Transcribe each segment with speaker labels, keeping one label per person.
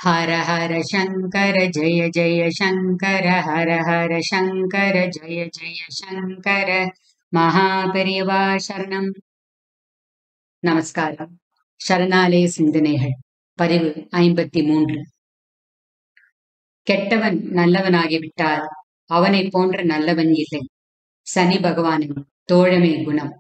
Speaker 1: ஹர ஹர சங்கர ஜெய ஜெய சங்கர ஹர ஹர சங்கர ஜெய ஜெய சங்கர மகாபெரியவா சரணம் நமஸ்காரம் சரணாலய சிந்தனைகள் பதிவு ஐம்பத்தி மூன்று கெட்டவன் நல்லவனாகிவிட்டால் அவனைப் போன்ற நல்லவன் இல்லை சனி பகவானின் தோழமை குணம்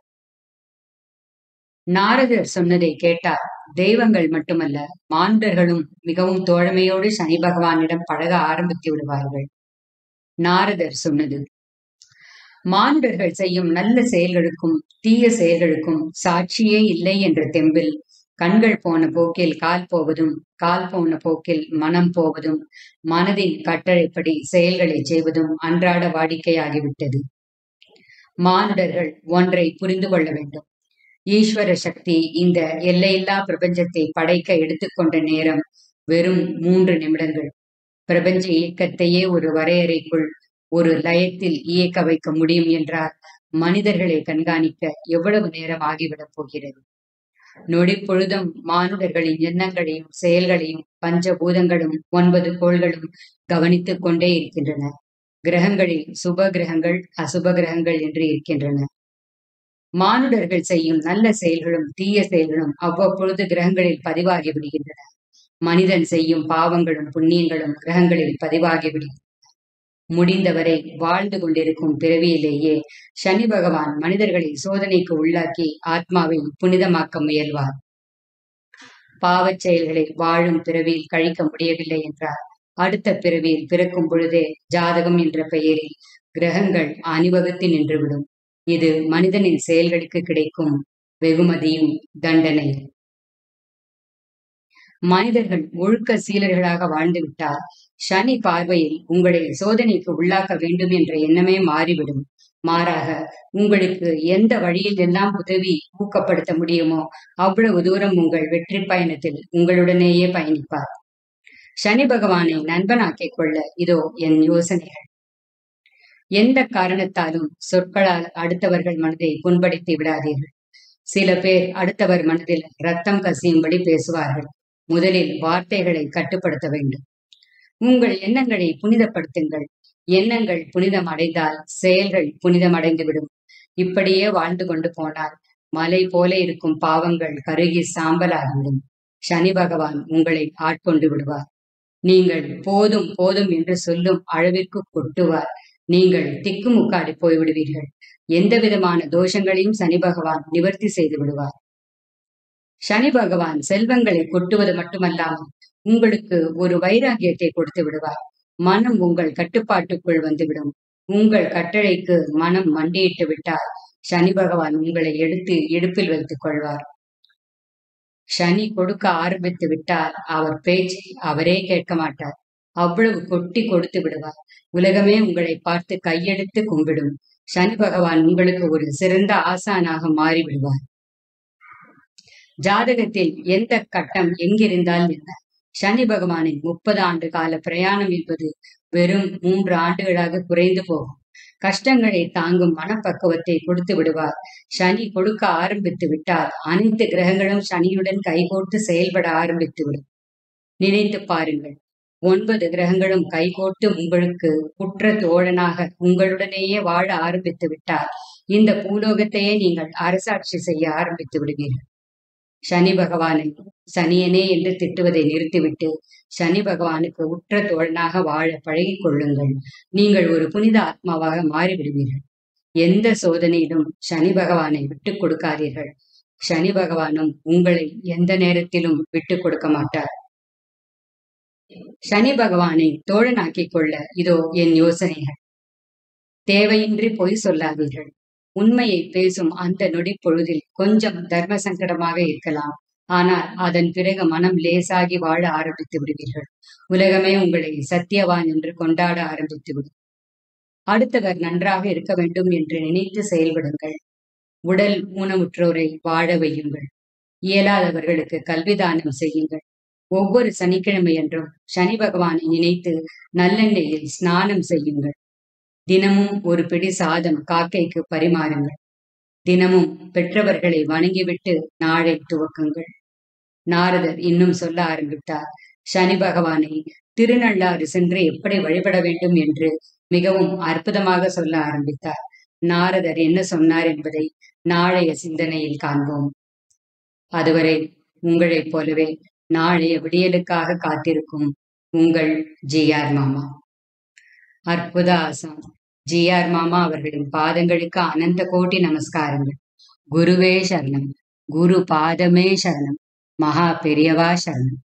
Speaker 1: நாரதர் சொன்னதை கேட்டால் தெய்வங்கள் மட்டுமல்ல மாந்தர்களும் மிகவும் தோழமையோடு சனி பகவானிடம் பழக ஆரம்பித்து விடுவார்கள் நாரதர் சொன்னது மானுடர்கள் செய்யும் நல்ல செயல்களுக்கும் தீய செயல்களுக்கும் சாட்சியே இல்லை என்ற தெம்பில் கண்கள் போன போக்கில் கால் போவதும் கால் போன போக்கில் மனம் போவதும் மனதின் கட்டளைப்படி செயல்களை செய்வதும் அன்றாட வாடிக்கையாகிவிட்டது மானுடர்கள் ஒன்றை புரிந்து கொள்ள வேண்டும் ஈஸ்வர சக்தி இந்த எல்லையில்லா பிரபஞ்சத்தை படைக்க எடுத்துக்கொண்ட நேரம் வெறும் மூன்று நிமிடங்கள் பிரபஞ்ச இயக்கத்தையே ஒரு வரையறைக்குள் ஒரு லயத்தில் இயக்க வைக்க முடியும் என்றால் மனிதர்களை கண்காணிக்க எவ்வளவு நேரம் ஆகிவிடப் போகிறது நொடி பொழுதும் மானுடர்களின் எண்ணங்களையும் செயல்களையும் பஞ்சபூதங்களும் ஒன்பது கோள்களும் கவனித்துக் கொண்டே இருக்கின்றன கிரகங்களில் சுப கிரகங்கள் அசுப கிரகங்கள் என்று இருக்கின்றன மானுடர்கள் செய்யும் நல்ல செயல்களும் தீய செயல்களும் அவ்வப்பொழுது கிரகங்களில் பதிவாகி விடுகின்றன மனிதன் செய்யும் பாவங்களும் புண்ணியங்களும் கிரகங்களில் பதிவாகி விடுகின்றன முடிந்தவரை வாழ்ந்து கொண்டிருக்கும் பிறவியிலேயே சனி பகவான் மனிதர்களை சோதனைக்கு உள்ளாக்கி ஆத்மாவை புனிதமாக்க முயல்வார் பாவச் செயல்களை வாழும் பிறவியில் கழிக்க முடியவில்லை என்றார் அடுத்த பிறவியில் பிறக்கும் பொழுதே ஜாதகம் என்ற பெயரில் கிரகங்கள் அணிவகுத்து நின்றுவிடும் இது மனிதனின் செயல்களுக்கு கிடைக்கும் வெகுமதியும் தண்டனை மனிதர்கள் ஒழுக்க சீலர்களாக வாழ்ந்துவிட்டால் சனி பார்வையில் உங்களை சோதனைக்கு உள்ளாக்க வேண்டும் என்ற எண்ணமே மாறிவிடும் மாறாக உங்களுக்கு எந்த வழியில் எல்லாம் உதவி ஊக்கப்படுத்த முடியுமோ அவ்வளவு தூரம் உங்கள் வெற்றி பயணத்தில் உங்களுடனேயே பயணிப்பார் சனி பகவானை நண்பனாக்கிக் கொள்ள இதோ என் யோசனைகள் எந்த காரணத்தாலும் சொற்களால் அடுத்தவர்கள் மனதை புண்படுத்தி விடாதீர்கள் சில பேர் அடுத்தவர் மனதில் ரத்தம் கசியும்படி பேசுவார்கள் முதலில் வார்த்தைகளை கட்டுப்படுத்த வேண்டும் உங்கள் எண்ணங்களை புனிதப்படுத்துங்கள் எண்ணங்கள் புனிதம் அடைந்தால் செயல்கள் புனிதம் அடைந்துவிடும் இப்படியே வாழ்ந்து கொண்டு போனால் மலை போல இருக்கும் பாவங்கள் கருகி சாம்பலாகிவிடும் சனி பகவான் உங்களை ஆட்கொண்டு விடுவார் நீங்கள் போதும் போதும் என்று சொல்லும் அளவிற்கு கொட்டுவார் நீங்கள் திக்குமுக்காடி போய்விடுவீர்கள் எந்த விதமான தோஷங்களையும் சனி பகவான் நிவர்த்தி செய்து விடுவார் சனி பகவான் செல்வங்களை கொட்டுவது மட்டுமல்லாமல் உங்களுக்கு ஒரு வைராகியத்தை கொடுத்து விடுவார் மனம் உங்கள் கட்டுப்பாட்டுக்குள் வந்துவிடும் உங்கள் கட்டளைக்கு மனம் மண்டியிட்டு விட்டால் சனி பகவான் உங்களை எடுத்து இடுப்பில் வைத்துக் கொள்வார் சனி கொடுக்க ஆரம்பித்து விட்டால் அவர் பேச்சு அவரே கேட்க மாட்டார் அவ்வளவு கொட்டி கொடுத்து விடுவார் உலகமே உங்களை பார்த்து கையெடுத்து கும்பிடும் சனி பகவான் உங்களுக்கு ஒரு சிறந்த ஆசானாக மாறிவிடுவார் ஜாதகத்தில் எந்த கட்டம் எங்கிருந்தால் என்ன சனி பகவானின் முப்பது ஆண்டு கால பிரயாணம் என்பது வெறும் மூன்று ஆண்டுகளாக குறைந்து போகும் கஷ்டங்களை தாங்கும் மனப்பக்குவத்தை கொடுத்து விடுவார் சனி கொடுக்க ஆரம்பித்து விட்டால் அனைத்து கிரகங்களும் சனியுடன் கைகோர்த்து செயல்பட ஆரம்பித்து விடும் நினைத்து பாருங்கள் ஒன்பது கிரகங்களும் கைகோர்த்து உங்களுக்கு குற்ற தோழனாக உங்களுடனேயே வாழ ஆரம்பித்து விட்டால் இந்த பூலோகத்தையே நீங்கள் அரசாட்சி செய்ய ஆரம்பித்து விடுவீர்கள் சனி பகவானை சனியனே என்று திட்டுவதை நிறுத்திவிட்டு சனி பகவானுக்கு உற்ற தோழனாக வாழ பழகிக் கொள்ளுங்கள் நீங்கள் ஒரு புனித ஆத்மாவாக மாறிவிடுவீர்கள் எந்த சோதனையிலும் சனி பகவானை விட்டுக் கொடுக்காதீர்கள் சனி பகவானும் உங்களை எந்த நேரத்திலும் விட்டுக் கொடுக்க மாட்டார் சனி பகவானை தோழனாக்கிக் கொள்ள இதோ என் யோசனைகள் தேவையின்றி பொய் சொல்லாதீர்கள் உண்மையை பேசும் அந்த நொடி பொழுதில் கொஞ்சம் தர்ம சங்கடமாக இருக்கலாம் ஆனால் அதன் பிறகு மனம் லேசாகி வாழ ஆரம்பித்து விடுவீர்கள் உலகமே உங்களை சத்தியவான் என்று கொண்டாட ஆரம்பித்து விடும் அடுத்தவர் நன்றாக இருக்க வேண்டும் என்று நினைத்து செயல்படுங்கள் உடல் ஊனமுற்றோரை வாழ வையுங்கள் இயலாதவர்களுக்கு கல்விதானம் செய்யுங்கள் ஒவ்வொரு சனிக்கிழமை என்றும் சனி பகவானை நினைத்து நல்லெண்ணெயில் ஸ்நானம் செய்யுங்கள் தினமும் ஒரு பிடி சாதம் காக்கைக்கு பரிமாறுங்கள் தினமும் பெற்றவர்களை வணங்கிவிட்டு நாளை துவக்குங்கள் நாரதர் இன்னும் சொல்ல ஆரம்பித்தார் சனி பகவானை திருநள்ளாறு சென்று எப்படி வழிபட வேண்டும் என்று மிகவும் அற்புதமாக சொல்ல ஆரம்பித்தார் நாரதர் என்ன சொன்னார் என்பதை நாளைய சிந்தனையில் காண்போம் அதுவரை உங்களைப் போலவே நாளைய விடியலுக்காக காத்திருக்கும் உங்கள் ஜி ஆர் மாமா அற்புத ஆசான் ஜி ஆர் மாமா அவர்களின் பாதங்களுக்கு அனந்த கோட்டி நமஸ்காரங்கள் குருவே சரணம் குரு பாதமே சரணம் மகா பெரியவா சரணம்